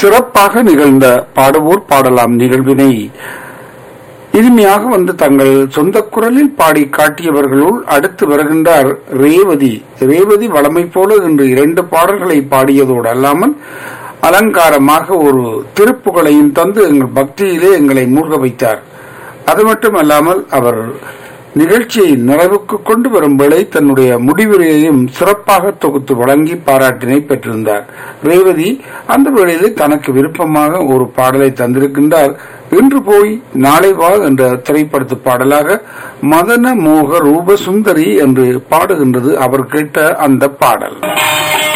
சிறப்பாக நிகழ்ந்த பாடுவோர் பாடலாம் நிகழ்வினை இனிமையாக வந்து தங்கள் சொந்த குரலில் பாடி காட்டியவர்களுள் அடுத்து வருகின்றார் ரேவதி ரேவதி வளமை போல இன்று இரண்டு பாடல்களை பாடியதோடு அல்லாமல் அலங்காரமாக ஒரு திருப்புகளையும் தந்து எங்கள் பக்தியிலே எங்களை மூழ்க வைத்தார் அது மட்டுமல்லாமல் அவர் நிகழ்ச்சியை நிறைவுக்கு கொண்டு வரும் வேளை தன்னுடைய முடிவுரையையும் சிறப்பாக தொகுத்து வழங்கி பாராட்டினை பெற்றிருந்தார் ரேவதி அந்த வேளையிலே தனக்கு விருப்பமாக ஒரு பாடலை தந்திருக்கின்றார் இன்று போய் நாளை வா என்ற திரைப்படத்து பாடலாக மதன மோக ரூப சுந்தரி என்று பாடுகின்றது அவர் கேட்ட அந்த பாடல்